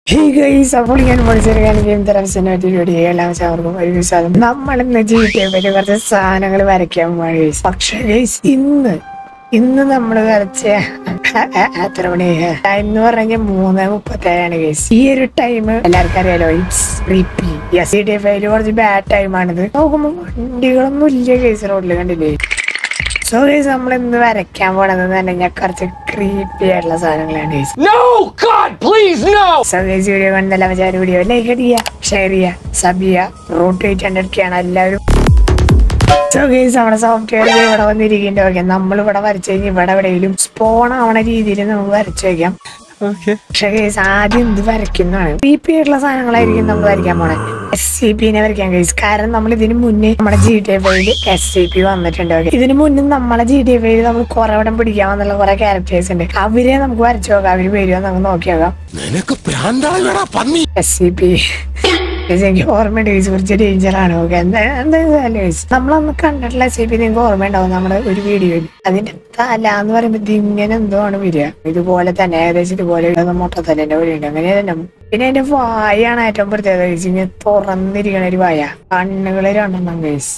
Hey guys അപ്പോൾ ഞാൻ പഠിച്ചെടുക്കാൻ ഗെയിം തരാൻ വീഡിയോ എല്ലാം ചവർക്കും ഒരു വിശ്വാസം നമ്മൾ ഇന്ന് ജീവിക്കാൻ പറ്റിയ കുറച്ച് സാധനങ്ങൾ വരയ്ക്കാൻ പോവാണ് ഗൈസ് പക്ഷെ ഗൈസ് ഇന്ന് ഇന്ന് നമ്മൾ വരച്ച എത്ര മണി ടൈം എന്ന് പറഞ്ഞാൽ മൂന്ന് മുപ്പത്തേഴാണ് ഗൈസ് ഈ ഒരു ടൈം എല്ലാവർക്കും അറിയാലോ ഇറ്റ്സ് റിപ്പി യെസ് ഡി എഫ് ഐയിൽ കുറച്ച് ബാഡ് ടൈമാണിത് നോക്കുമ്പോൾ വണ്ടികളൊന്നും ഇല്ല ഗൈസ് റോഡിൽ കണ്ടില്ലേ സോ ഗൈസ് നമ്മൾ ഇന്ന് വരയ്ക്കാൻ പോണത് തന്നെ ഞാൻ കുറച്ച് ക്രീപ്പി ആയിട്ടുള്ള സാധനങ്ങളാണ് guys No! God, please, no! Sandesh video കണ്ടല്ല മച്ചാൻ വീഡിയോ ലൈക്ക് അടിക്കുക ഷെയർ ചെയ്യുക സബ് ചെയ്യുക റൂട്ട് എയ്റ്റ് ഹൺഡ്രഡ് കെയാണ് എല്ലാവരും സോ ഗൈസ് നമ്മുടെ സോഫ്റ്റ്വെയർ ഇവിടെ വന്നിരിക്കേണ്ട ഓക്കെ നമ്മൾ ഇവിടെ വരച്ചു കഴിഞ്ഞാൽ ഇവിടെ എവിടെയെങ്കിലും സ്പോൺ ആവണ രീതിയിൽ നമുക്ക് വരച്ചു വെക്കാം പക്ഷെ ഗൈസ് ആദ്യം ഇത് വരയ്ക്കുന്നതാണ് പി പി ആയിട്ടുള്ള സാധനങ്ങളായിരിക്കും നമ്മൾ വരയ്ക്കാൻ പോണേ എസ് സി പിനെ വരയ്ക്കാൻ ഗൈസ് കാരണം നമ്മൾ ഇതിന് മുന്നേ നമ്മുടെ ജി ടി എഫ് ഐയിൽ എസ് സി പി വന്നിട്ടുണ്ട് okay. ഇതിന് മുന്നേ നമ്മളെ ജി ടി എഫ് ഐയിൽ നമ്മൾ കുറെ ഇടം പിടിക്കാൻ വന്നുള്ള കുറെ ക്യാരക്ടേഴ്സ് ഉണ്ട് അവരെ നമുക്ക് വരച്ചു നോക്കാം അവര് വരുമോ നമുക്ക് നോക്കി നോക്കാം നിനക്ക് പ്രാന്താളാ പന്നി എസ് സി പി എനിക്ക് ഓർമ്മയുണ്ട് ഗൈസ് കുറച്ച് ഡേഞ്ചർ ആണ് ഓക്കെ എന്താ എന്താ ഗൈസ് നമ്മളന്ന് കണ്ടിട്ടുള്ള എസ് സി പി നിങ്ങൾക്ക് ഓർമ്മയുണ്ടാവും നമ്മുടെ ഒരു വീഡിയോയിൽ അതിന്റെ തല എന്ന് പറയുമ്പോൾ ഇത് ഇങ്ങനെ എന്തോ ആണ് വരിക ഇതുപോലെ തന്നെ ഏകദേശം ഇതുപോലെ ഇടുന്ന മൊട്ടത്തലന്റെ പോലെ ഉണ്ട് അങ്ങനെ തന്നെ പിന്നെ അതിന്റെ വായാണ് ഏറ്റവും പ്രത്യേകത ഗൈസ് ഇങ്ങനെ തുറന്നിരിക്കണ ഒരു വായ കണ്ണുകൾ രണ്ടെണ്ണം ഗൈസ്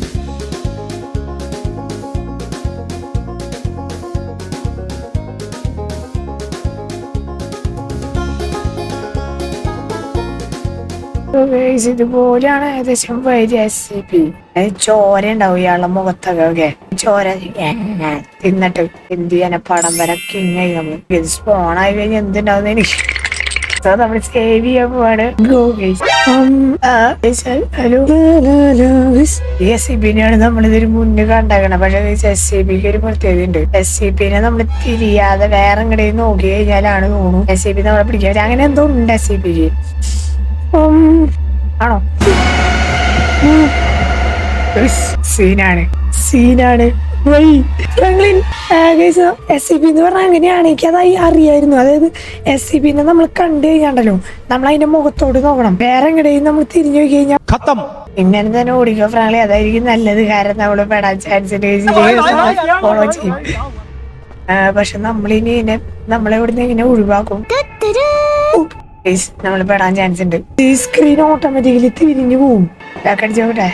ഗൈസ് ഇതുപോലെയാണ് ഏകദേശം വരിക എസ് സി പി ചോര ഉണ്ടാവും ഇയാളുടെ മുഖത്തൊക്കെ ഓക്കെ ചോര ഇങ്ങനെ തിന്നിട്ട് എന്ത് ചെയ്യാനെ പടം വരെ കിങ്ങായി നമ്മൾ ഇത് സ്പോണായി കഴിഞ്ഞാൽ എന്തുണ്ടാവുന്ന എനിക്ക് സോ നമ്മൾ സേവ് ചെയ്യാൻ പോവാണ് ഗോ ഗൈസ് ഹലോ ഈ എസ് സി പിന്നെയാണ് നമ്മൾ ഇതിന് മുന്നേ കണ്ടാക്കണം പക്ഷെ എസ് സി പിക്ക് ഒരു പ്രത്യേകത ഉണ്ട് എസ് സി പിനെ നമ്മൾ തിരിയാതെ വേറെ എങ്ങടെയും നോക്കി കഴിഞ്ഞാലാണ് തോന്നുന്നു എസ് സി പി നമ്മളെ പിടിക്കാൻ പറ്റും. അങ്ങനെ എന്തോ ഉണ്ട് എസ് സി പിക്ക് ഉം, ആണോ ഉം. ഉസ്, സീനാണ് സീനാണ് ഫ്രാങ്ക്ലിൻ എസ് സി പി എന്ന് പറഞ്ഞാൽ അങ്ങനെയാണ് എനിക്ക് അതായി അറിയായിരുന്നു അതായത് എസ് സി പിനെ നമ്മൾ കണ്ടു കഴിഞ്ഞാണ്ടല്ലോ നമ്മൾ അതിന്റെ മുഖത്തോട് നോക്കണം വേറെ എങ്ങടെയും നമ്മൾ തിരിഞ്ഞു നോക്കി കഴിഞ്ഞാൽ ഖത്തം ഇങ്ങനെ തന്നെ ഓടിക്കോ ഫ്രാങ്ക്ലി അതായിരിക്കും നല്ലത് കാരണം നമ്മൾ പെടാൻ ചാൻസ് ഫോളോ ചെയ്യും ആ, പക്ഷെ നമ്മളിനി ഇതിനെ നമ്മളെ ഇവിടുന്ന് ഇങ്ങനെ ഒഴിവാക്കും നമ്മൾ പെടാൻ ചാൻസ് ഉണ്ട് ഈ സ്ക്രീൻ ഓട്ടോമാറ്റിക്കലി തിരിഞ്ഞു പോവും അടിച്ചോട്ടെ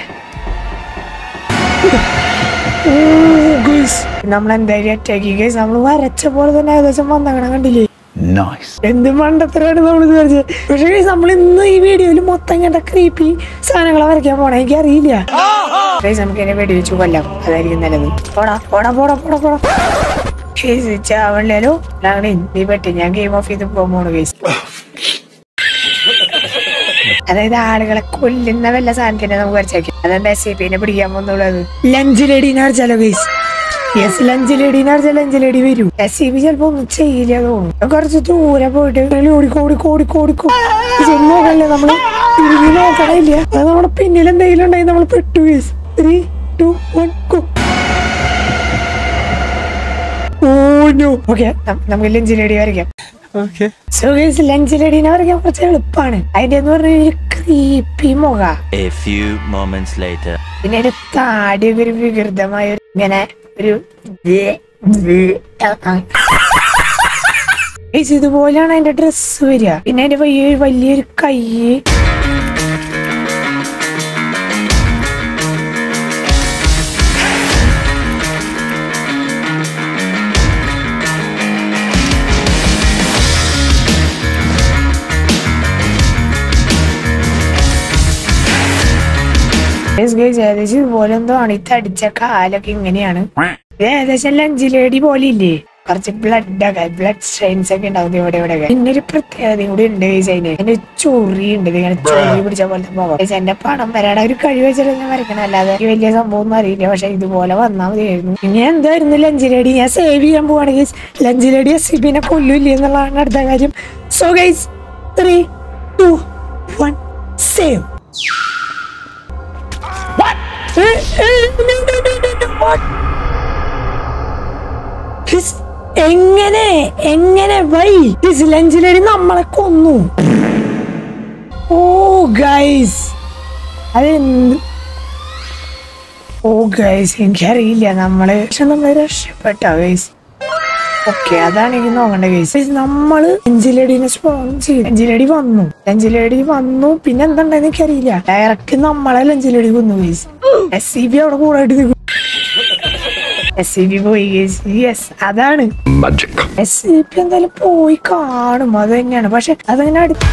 നമ്മൾ എന്തായാലും അറ്റാക്കി ഗൈസ് നമ്മൾ വരച്ച പോലെ തന്നെ ഏകദേശം വന്നങ്ങനെ കണ്ടില്ലേ നൈസ് എന്ത് മണ്ടത്തരാണ് നമ്മൾ ഇത് വരച്ചത് പക്ഷേ guys, നമ്മൾ ഇന്ന് ഈ വീഡിയോയിൽ മൊത്തം കണ്ട ക്രീപ്പി സാധനങ്ങളെ വരയ്ക്കാൻ പോണേ എനിക്ക് അറിയില്ല Guys, നമുക്ക് ഇതിനെ വെടി വെച്ചു കൊല്ലാം അതായിരിക്കും നല്ലത് പോടാ പോടാ പോടാ പോടാ പോടാ ചാവണല്ലോ ഞങ്ങൾ നീ പറ്റി ഞാൻ ഗെയിം ഓഫ് ചെയ്ത് പോകാൻ പോണു ഗൈസ് അതായത് ആളുകളെ കൊല്ലുന്ന വല്ല സാധനത്തിനെ നമുക്ക് വരച്ചേക്കാം അതെന്താ എസ് സി പിനെ പിടിക്കാൻ പോകുന്നുള്ളത് ലഞ്ച് ലേഡീനെ വരച്ചാലോ ഗൈസ് യെസ് ലഞ്ച് ലേഡീനെ വരച്ചാൽ ലഞ്ച് ലേഡി വരും എസ് സി പി ചിലപ്പോ ഒന്നും ചെയ്യില്ല തോന്നുന്നു കുറച്ച് ദൂരെ പോയിട്ട് ഇങ്ങനെ ഓടിക്കോ ഓടിക്കോ ഓടിക്കോ ഓടിക്കോ ചെന്ന് നോക്കല്ലേ നമ്മള് തിരിഞ്ഞ് നോക്കണില്ല അത് നമ്മുടെ പിന്നിൽ എന്തെങ്കിലും ഉണ്ടെങ്കിൽ നമ്മൾ പെട്ടു guys three two one go oh no okay നമുക്ക് ലഞ്ച് ലേഡി വരയ്ക്കാം ഓക്കെ സോ ഗൈസ് ലഞ്ച് ലേഡീനെ വരയ്ക്കാൻ കുറച്ച് എളുപ്പമാണ് അതിന്റെ എന്ന് പറഞ്ഞാൽ ഒരു ക്രീപ്പി മുഖ A few moments later. പിന്നെ ഒരു താടി ഒരു വികൃതമായ ഒരു ഇങ്ങനെ ഒരു ദേ- ദേ- ആ- ആ. Guys, ഇതുപോലെയാണ് അതിന്റെ ഡ്രസ്സ് വരിക പിന്നെ അതിന്റെ വലിയ വലിയൊരു കൈ Guys, guys, ഏകദേശം ഇതുപോലെ എന്തോ ആണ് ഈ തടിച്ച കാലൊക്കെ ഇങ്ങനെയാണ് ഇത് ഏകദേശം ലഞ്ചിലേടി പോലെ ഇല്ലേ കുറച്ച് ബ്ലഡ് ഒക്കെ ബ്ലഡ് സ്ട്രെയിൻസ് ഒക്കെ ഉണ്ടാവും ഇവിടെ ഇവിടെ ഒക്കെ പിന്നെ ഒരു പ്രത്യേകത കൂടി ഉണ്ട് ഗൈസ് അതിന് അതിന് ചൊറി ഉണ്ട് ഇത് ഇങ്ങനെ ചൊറി പിടിച്ച പോലത്തെ മുഖം Guys, എന്റെ പടം വരാടെ ഒരു കഴിവ് വെച്ചിട്ട് ഞാൻ വരയ്ക്കണം അല്ലാതെ എനിക്ക് വലിയ സംഭവം ഒന്നും അറിയില്ല പക്ഷെ ഇതുപോലെ വന്നാൽ മതിയായിരുന്നു ഇനി എന്തായിരുന്നു ലഞ്ചിലേടി ഞാൻ സേവ് ചെയ്യാൻ പോവാണ് ഗൈസ് ലഞ്ചിലേടി എസ് സി പിന്നെ കൊല്ലൂല്ലേ എന്നുള്ളതാണ് അടുത്ത കാര്യം so guys three two one save Chris, എങ്ങനെ എങ്ങനെ വൈ ലഞ്ചിലേടി നമ്മളെ കൊന്നു ഓ ഗൈസ് അതെന്ത് ഓ ഗൈസ് എനിക്കറിയില്ല നമ്മള് പക്ഷെ നമ്മള് രക്ഷപ്പെട്ടോ ഗൈസ് ഓക്കെ അതാണ് എനിക്ക് നോക്കേണ്ട കേസ് നമ്മള് എഞ്ചിലടിനെ സ്പോൺ ചെയ്തു എഞ്ചിലടി വന്നു എഞ്ചിലടി വന്നു പിന്നെ എന്തുണ്ടെന്ന് എനിക്കറിയില്ല ഡയറക്റ്റ് നമ്മളെ എഞ്ചിലടി കൊന്നു കേസ് എസ് സി ബി അവിടെ കൂടെ നിൽക്കും എസ് സി ബി പോയി കേസ് യെസ് അതാണ് എസ് സി പി എന്തായാലും പോയി കാണും അത് തന്നെയാണ് പക്ഷെ അതങ്ങനെ അടുത്ത്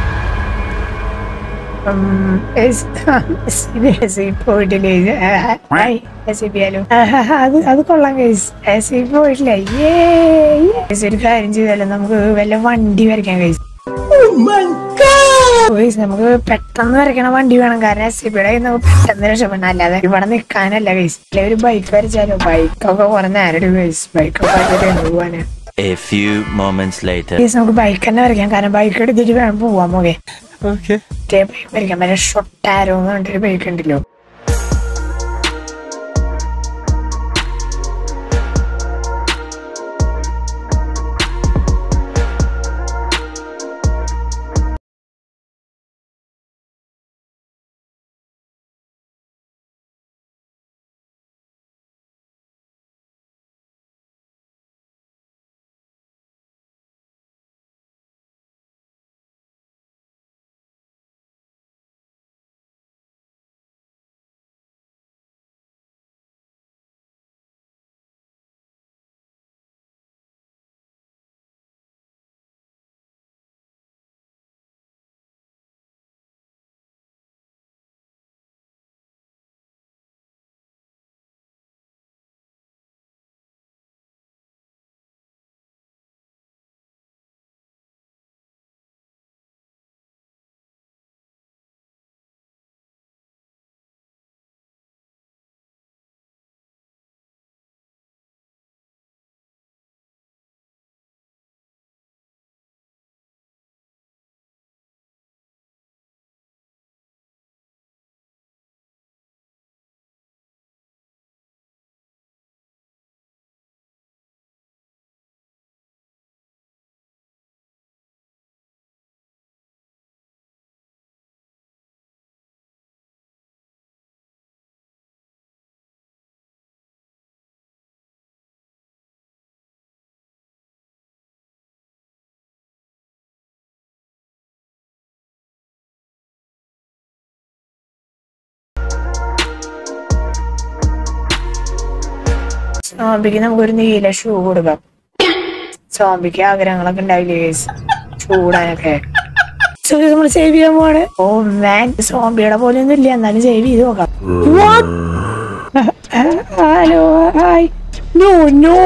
ഉം, S- S C B S C പോയിട്ടില്ലേ ഹായ്, എസ് സി ബി ആലോ അത് അത് കൊള്ളാം കേസ് എസ് സി പോയിട്ടില്ല ഏ കേസ് ഒരു കാര്യം ചെയ്താലോ നമുക്ക് വല്ല വണ്ടി വരയ്ക്കാൻ കേസ് കേസ് നമുക്ക് പെട്ടെന്ന് വരയ്ക്കണ വണ്ടി വേണം കാരണം എസ് സി ബിയുടെ നമുക്ക് പെട്ടെന്ന് രക്ഷപ്പെടണം അല്ലാതെ ഇവിടെ നിൽക്കാനല്ല കേസ് അല്ലെ ഒരു ബൈക്ക് വരച്ചാലോ ബൈക്കൊക്കെ കുറെ നേരം എടുക്കും കേസ് ബൈക്കൊക്കെ വരച്ചിട്ട് എന്ത് പോവാനാ A few moments later. Case നമുക്ക് ബൈക്ക് തന്നെ വരയ്ക്കാം കാരണം ബൈക്ക് എടുത്തിട്ട് വേണം പോവാൻ പോകെ Okay. മറ്റേ ബൈക്ക് വരയ്ക്കാൻ പറ്റിയ ഷൊട്ടാരോ എന്ന് പറഞ്ഞിട്ടൊരു ബൈക്ക് ഉണ്ടല്ലോ സോംബിക്ക് നമുക്കൊരു നീല ഷൂ കൊടുക്കാം സോംബിക്ക് ആഗ്രഹങ്ങളൊക്കെ ഉണ്ടാവില്ലേ guys? ചൂടാനൊക്കെ സോറി നമ്മൾ സേവ് ചെയ്യാൻ പോവാണ് ഓ മാൻ സോംബിയുടെ പോലെ ഒന്നും ഇല്ല എന്നാലും സേവ് ചെയ്ത് നോക്കാം ഹലോ ഹായ് നോ നോ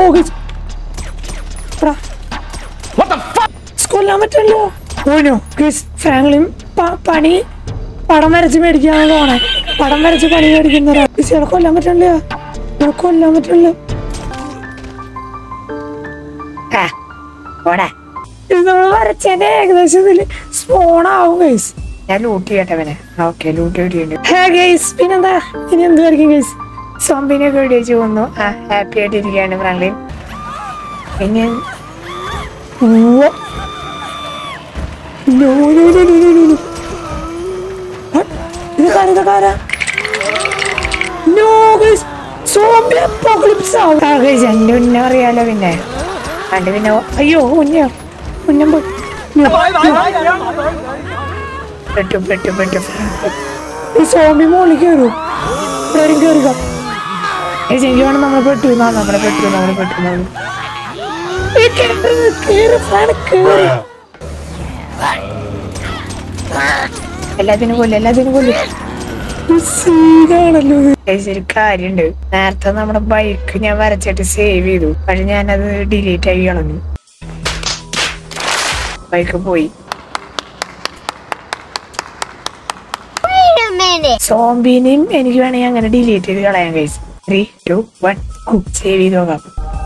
കൊല്ലാൻ പറ്റല്ലോ ഓനോ ക്രിസ് ഫ്രാങ്ക്ലിൻ പ- പണി പടം വരച്ച് മേടിക്കാന്ന് തോന്നേ പടം വരച്ച് പണി മേടിക്കുന്നവരാ ക്രിസ് ഇവിടെ കൊല്ലാൻ പറ്റില്ല ഇവിടെ കൊല്ലാൻ പറ്റില്ല ആ, പോടാ. ഇത് നമ്മൾ വരച്ചതിന്റെ ഏകദേശം ഇതില് സ്പോൺ ആവും ഗൈസ് ഞാൻ ലൂട്ട് ചെയ്യട്ടെ അവനെ ഓക്കെ ലൂട്ട് കിട്ടിയിട്ടുണ്ട് ഹേ ഗൈസ് പിന്നെന്താ ഇനി എന്ത് വരയ്ക്കും ഗൈസ് സോംബിനെയൊക്കെ വെടിവെച്ച് കൊന്നു ആ ഹാപ്പി ആയിട്ടിരിക്കുകയാണ് ഫ്രാങ്ക്ലിൻ പിന്നെ ഉവ്വ. No, no, no, no, no, no, no. What? ഇത് കാര്യം ഇത് കാര്യം No, guys. Zombie apocalypse ആവും. ആ, guys, എന്റെ ഉന്നം അറിയാലോ പിന്നെ അണ്ട് പിന്നെ ഓ- അയ്യോ ഉന്ന ഉന്നം പോയി. No, no. പെട്ടു പെട്ടു പെട്ടു ഈ സോംബി മോളിൽ കയറൂ ഇവിടെ കയറുക എനിക്ക് വേണം നമ്മളെ പെട്ടു എന്നാ നമ്മളെ പെട്ടു നമ്മളെ പെട്ടു നമ്മളെ ഈ കേറ്, കേറ്, fan കേറ്. എല്ലാത്തിനും കൊല്ലും എല്ലാത്തിനും കൊല്ലും സീനാണല്ലോ ഒരു കാര്യണ്ട് നേരത്തെ നമ്മുടെ ബൈക്ക് ഞാൻ വരച്ചിട്ട് സേവ് ചെയ്തു പക്ഷെ ഞാനത് ഡിലീറ്റ് ആയി കളഞ്ഞു ബൈക്ക് പോയി Wait a minute. സോംബിനെയും എനിക്ക് വേണമെങ്കിൽ അങ്ങനെ ഡിലീറ്റ് ചെയ്ത് കളയാൻ കഴിച്ചു ത്രീ ടു വൺ സേവ് ചെയ്ത് നോക്കാം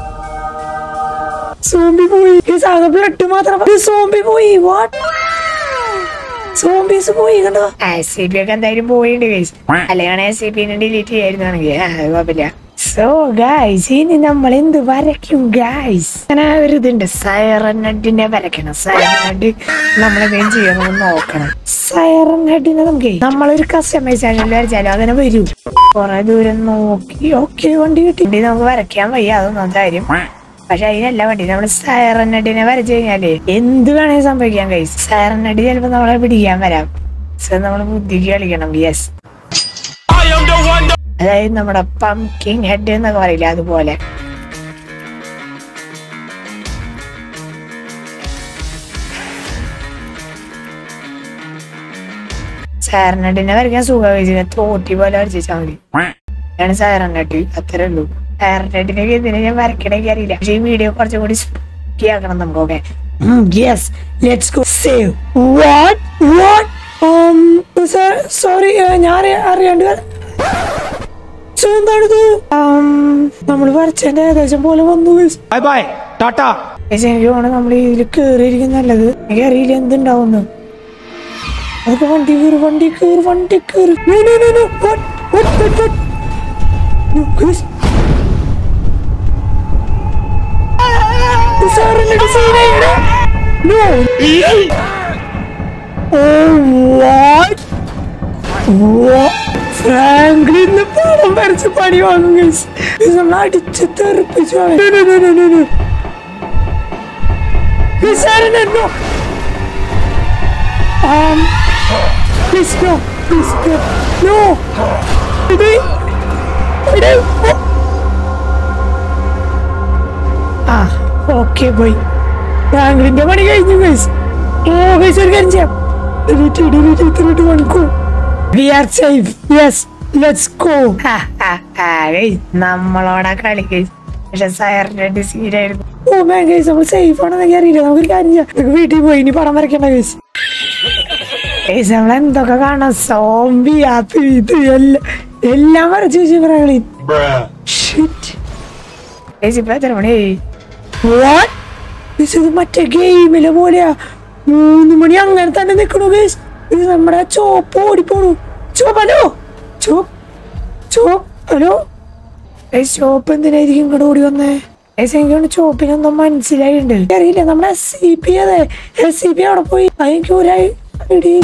സോംബി പോയി Guys, ആകെ ബ്ലഡ് മാത്രം Guys, സോംബി പോയി വാട്ട് സോംബീസ് പോയി കണ്ടോ എസ് സി പി ഒക്കെ എന്തായാലും പോയിട്ടുണ്ട് ഗൈസ് അല്ലെങ്കിൽ എസ് സി പിനെ ഡിലീറ്റ് ചെയ്യായിരുന്നാണെങ്കിൽ ആ, അത് കുഴപ്പമില്ല സോ ഗൈസ് ഇനി നമ്മൾ എന്ത് വരയ്ക്കും ഗൈസ് അങ്ങനെ ഒരു ഇതുണ്ട് സൈറൻ ഹെഡിനെ വരയ്ക്കണം സൈറൻ ഹെഡ് നമ്മൾ എന്തെങ്കിലും ചെയ്യാൻ നമ്മൾ നോക്കണം സൈറൻ ഹെഡിനെ നമുക്ക് നമ്മളൊരു കസ്റ്റമൈസ് ചാനൽ വരച്ചാലും അങ്ങനെ വരും കുറെ ദൂരം നോക്കി ഓക്കെ വണ്ടി കിട്ടി വണ്ടി നമുക്ക് വരയ്ക്കാൻ വയ്യ അതൊന്നും കാര്യം പക്ഷെ അതിനല്ല വേണ്ടി നമ്മൾ സൈറനഡിനെ വരച്ചു കഴിഞ്ഞാല് എന്ത് വേണമെങ്കിൽ സംഭവിക്കാം കൈസ് സൈറനഡ് ചിലപ്പോ നമ്മളെ പിടിക്കാൻ വരാം സോ നമ്മൾ ബുദ്ധിക്ക് കളിക്കണം യെസ് അതായത് നമ്മുടെ പംകിൻ ഹെഡ് എന്നൊക്കെ പറയില്ല അതുപോലെ സൈറനഡിനെ വരയ്ക്കാൻ സുഖം തോട്ടി പോലെ വരച്ചാൽ മതി ആണ് സൈറനഡ് അത്രേ ഉള്ളൂ സൈറനഡിനൊക്കെ ഇതിനെ ഞാൻ വരയ്ക്കണമെങ്കിൽ അറിയില്ല പക്ഷേ ഈ വീഡിയോ കുറച്ചും കൂടി സ്പൂക്കി ആക്കണം നമുക്ക് okay yes let's go save what what sorry ഞാൻ അറിയാണ്ട് So, എന്താണിത് നമ്മൾ വരച്ചതിന്റെ ഏകദേശം പോലെ വന്നു guys. Bye bye. Tata. പക്ഷെ എനിക്ക് തോന്നുന്നു നമ്മൾ ഇതിൽ കേറിയിരിക്കും നല്ലത് എനിക്ക് അറിയില്ല എന്തുണ്ടാവുന്നു അതൊക്കെ വണ്ടി കയറി വണ്ടി കയറി വണ്ടി കയറി No, no, no, no. What? What? What? What? No, guys. Sir, എന്നിട്ട് scene ആയിടാ. No. Oh, what? What? ഫ്രാങ്ക്ലിന്ന് പടം വരച്ച് പണി വാങ്ങും guys. Guys, നമ്മൾ അടിച്ച് തെറിപ്പിച്ചു കളയും. No, no, no, no, no, no. Please, Aaron, no. Um, please no, please no, no. ഇത് ഇത് ഓ. ആ ഓക്കെ പോയി ബാംഗ്ലിന്റെ പണി കഴിഞ്ഞു ഗൈസ് ഓ ഗൈസ് ഒരു കാര്യം ചെയ്യാം ഡിലീറ്റ് ഡിലീറ്റ് ഇത്രയിട്ട് മണിക്കൂർ we are safe yes let's go നമ്മളോടാ കളി ഗൈസ് പക്ഷെ സയറിന്റെ ഡിസീനായിരുന്നു ഓ മാൻ ഗൈസ് നമ്മൾ സേഫ് ആണെന്നൊക്കെ അറിയില്ല നമുക്കൊരു കാര്യം ചെയ്യാം നമുക്ക് വീട്ടിൽ പോയി ഇനി പടം വരയ്ക്കണ്ട ഗൈസ് ഗൈസ് നമ്മൾ എന്തൊക്കെ കാണാം സോംബി അത് ഇത് എല്ലാം എല്ലാം വരച്ചു വെച്ചു പറയണി ഷിറ്റ് ഗൈസ് ഇപ്പൊ എത്ര മണിയായി വാട്ട് ഗൈസ് ഇത് മറ്റേ ഗെയിമിലെ പോലെയാ മൂന്ന് മണി അങ്ങനെ തന്നെ നിക്കണു ഗൈസ് ഇത് നമ്മുടെ ചോപ്പ് ഓടിപ്പോണു ചോപ്പ് ഹലോ ചോപ്പ് ചോപ്പ് ഹലോ ഗൈസ് ചോപ്പ് എന്തിനായിരിക്കും ഇങ്ങോട്ട് ഓടി വന്നേ ഗൈസ് എനിക്കൊണ്ട് ചോപ്പിനൊന്നും മനസ്സിലായിട്ടുണ്ട് അറിയില്ല നമ്മുടെ എസ് സി പി അതെ എസ് സി പി അവിടെ പോയി എനിക്ക് ഒരു ഐഡിയ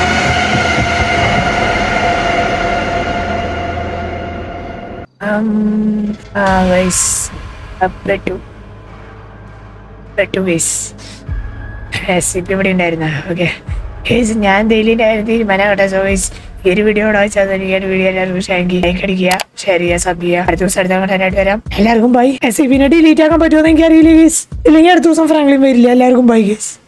ആ ഗൈസ് പെട്ടു പെട്ടു ഗൈസ് എസ് സി പി ഇവിടെ ഉണ്ടായിരുന്ന ഓക്കെ ഗൈസ് ഞാൻ ഡെയിലിൻ്റെ കാര്യം തീരുമാനം കേട്ടോ സോ ഗൈസ് ഈ ഒരു വീഡിയോ ഇവിടെ വെച്ചാൽ ഈ ഒരു വീഡിയോ എല്ലാവർക്കും ഷെയർ ലൈക്ക് അടിക്കുക ഷെയർ ചെയ്യുക സബ് ചെയ്യുക അടുത്ത ദിവസം അടുത്ത കണ്ടായിട്ട് വരാം എല്ലാവർക്കും ബൈ എസ് സി പിന്നെ ഡിലീറ്റ് ആക്കാൻ പറ്റുമോ എന്ന് എനിക്ക് അറിയില്ല ഗൈസ് ഇല്ലെങ്കിൽ അടുത്ത ദിവസം ഫ്രാങ്ക്ലിൻ വരില്ല എല്ലാവർക്കും ബൈ ഗൈസ്